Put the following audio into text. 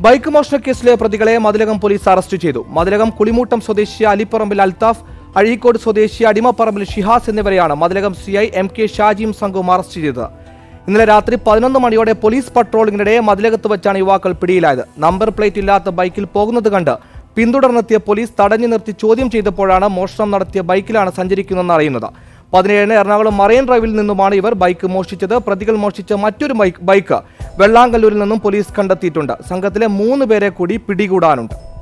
bike മോഷണ കേസിലെ പ്രതികളെ മതിലകം പോലീസ് അറസ്റ്റ് ചെയ്തു മതിലകം കുളിമൂട്ടം സ്വദേശി അലിപ്പറമ്പിൽ അൽത്താഫ് അഴീക്കോട് സ്വദേശി അടിമപ്പറമ്പിൽ ഷിഹാസ് എന്നിവരെയാണ് Mathilakam C I M K ഷാജിയും സംഘവും അറസ്റ്റ് ചെയ്തത് ഇന്നലെ രാത്രി പതിനൊന്ന് മണിയോടെ പോലീസ് പട്രോളിംഗിനിടെ മതിലകത്ത് വെച്ചാണ് യുവാക്കൾ പിടിയിലായത് നമ്പർ പ്ലേറ്റ് ഇല്ലാത്ത ബൈക്കിൽ പോകുന്നത് കണ്ട് പിന്തുടർന്നെത്തിയ പോലീസ് തടഞ്ഞു നിർത്തി ചോദ്യം ചെയ്തപ്പോഴാണ് മോഷണം നടത്തിയ ബൈക്കിലാണ് സഞ്ചരിക്കുന്നതെന്ന് അറിയുന്നത് പതിനേഴിന് എറണാകുളം മറൈൻ ഡ്രൈവിൽ നിന്നുമാണ് ഇവർ ബൈക്ക് മോഷ്ടിച്ചത് പ്രതികൾ മോഷ്ടിച്ച മറ്റൊരു ബൈക്ക് ബൈക്ക് വെള്ളാങ്കല്ലൂരിൽ നിന്നും പോലീസ് കണ്ടെത്തിയിട്ടുണ്ട് സംഘത്തിലെ മൂന്ന് പേരെ കൂടി പിടികൂടാനുണ്ട്